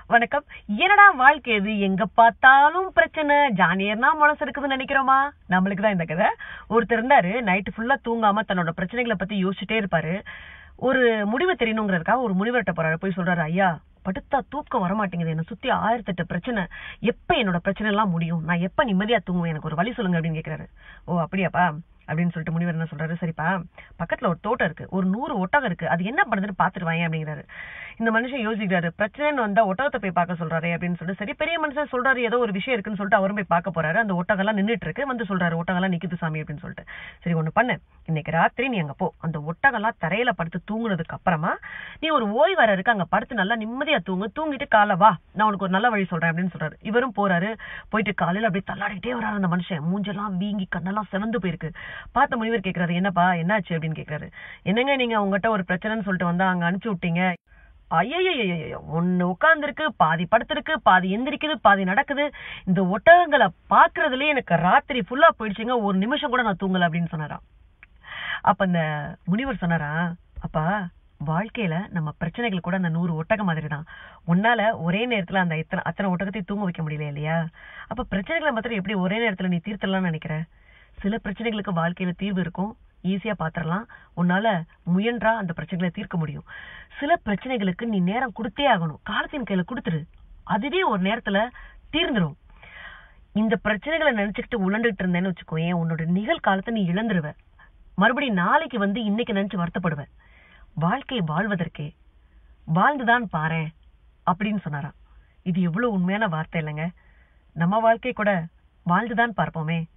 வணக்கம் என்னடா வாழ்க்கை இது எங்க பார்த்தாலும் பிரச்சனை ஜானியர்னா மனசு இருக்குதுன்னு நினைக்கிறோமா நம்மளுக்கு தான் இந்த கதை ஒருத்தர் இருந்தாரு நைட்டு ஃபுல்லா தூங்காம தன்னோட பிரச்சனைகளை பத்தி யோசிச்சுட்டே இருப்பாரு ஒரு முடிவு தெரியணுங்கிறதுக்காக ஒரு முனிவர்கிட்ட போறாரு போய் சொல்றாரு ஐயா படுத்தா தூக்கம் வரமாட்டேங்குது என்ன சுத்தி ஆயிரத்தெட்டு பிரச்சனை எப்ப என்னோட பிரச்சனை எல்லாம் முடியும் நான் எப்ப நிம்மதியா தூங்குவேன் எனக்கு ஒரு வழி சொல்லுங்க அப்படின்னு கேக்குறாரு ஓ அப்படியாப்பா அப்படின்னு சொல்லிட்டு முனிவர் என்ன சொல்றாரு சரிப்பா பக்கத்துல ஒரு தோட்டம் இருக்கு ஒரு நூறு ஒட்டகம் இருக்கு அது என்ன பண்ணுதுன்னு பாத்துட்டு வாங்க அப்படிங்கிறாரு இந்த மனுஷன் யோசிக்கிறாரு பிரச்சனைன்னு வந்தா ஒட்டகத்தை போய் பார்க்க சொல்றாரு அப்படின்னு சொல்லிட்டு சரி பெரிய மனுஷன் சொல்றாரு ஏதோ ஒரு விஷயம் இருக்குன்னு சொல்லிட்டு அவரும் போய் பார்க்க போறாரு அந்த ஒட்டகம் எல்லாம் நின்னுட்டு இருக்கு வந்து சொல்றாரு ஒட்டகம் எல்லாம் நிக்குது சாமி அப்படின்னு சொல்லிட்டு சரி ஒண்ணு பண்ணு இன்னைக்கு ராத்திரி நீ அங்க போ அந்த ஒட்டகம் எல்லாம் தரையில படுத்து தூங்குனதுக்கு அப்புறமா நீ ஒரு ஓய்வர இருக்கு அங்க படுத்து நல்லா நிம்மதியா தூங்கு தூங்கிட்டு காலை வா நான் உனக்கு ஒரு நல்ல வழி சொல்றேன் அப்படின்னு சொல்றாரு இவரும் போறாரு போயிட்டு காலையில அப்படியே தள்ளாடிக்கிட்டே வராரு அந்த மனுஷன் மூஞ்செல்லாம் வீங்கி கண்ணெல்லாம் செவந்து போயிருக்கு பார்த்த முனிவர் கேக்குறாரு என்னப்பா என்னாச்சு அப்படின்னு கேக்குறாரு என்னங்க நீங்க உங்ககிட்ட ஒரு பிரச்சனைன்னு சொல்லிட்டு வந்தா அங்க அனுப்பிச்சு விட்டீங்க ஐயய்யய்யய்யோ ஒண்ணு உட்கார்ந்துருக்கு பாதி படுத்திருக்கு பாதி எந்திரிக்குது பாதி நடக்குது இந்த ஒட்டகங்களை பாக்குறதுலயே எனக்கு ராத்திரி ஃபுல்லா போயிடுச்சுங்க ஒரு நிமிஷம் கூட நான் தூங்கல அப்படின்னு சொன்னாராம் அப்ப அந்த முனிவர் சொன்னாரா அப்பா வாழ்க்கையில நம்ம பிரச்சனைகள் கூட அந்த நூறு ஒட்டகம் மாதிரி தான் உன்னால ஒரே நேரத்துல அந்த இத்தனை அத்தனை ஒட்டகத்தையும் தூங்க வைக்க முடியல இல்லையா அப்ப பிரச்சனைகளை மாத்திரம் எப்படி ஒரே நேரத்துல நீ தீர்த்தலாம்னு நினைக்கிற சில பிரச்சனைகளுக்கு வாழ்க்கையில தீர்வு இருக்கும் ஈஸியா பாத்திரலாம் உன்னால முயன்றா அந்த பிரச்சனைகளை தீர்க்க முடியும் சில பிரச்சனைகளுக்கு நீ நேரம் கொடுத்தே ஆகணும் காலத்தின் கையில கொடுத்துரு அதுவே ஒரு நேரத்துல தீர்ந்துரும் இந்த பிரச்சனைகளை நினைச்சுக்கிட்டு உழண்டுகிட்டு இருந்தேன்னு வச்சுக்கோயேன் உன்னோட நிகழ்காலத்தை நீ இழந்துருவ மறுபடியும் நாளைக்கு வந்து இன்னைக்கு நினைச்சு வருத்தப்படுவ வாழ்க்கை வாழ்வதற்கே வாழ்ந்துதான் பாரேன் அப்படின்னு சொன்னாராம் இது எவ்வளவு உண்மையான வார்த்தை இல்லைங்க நம்ம வாழ்க்கை கூட வாழ்ந்துதான் பார்ப்போமே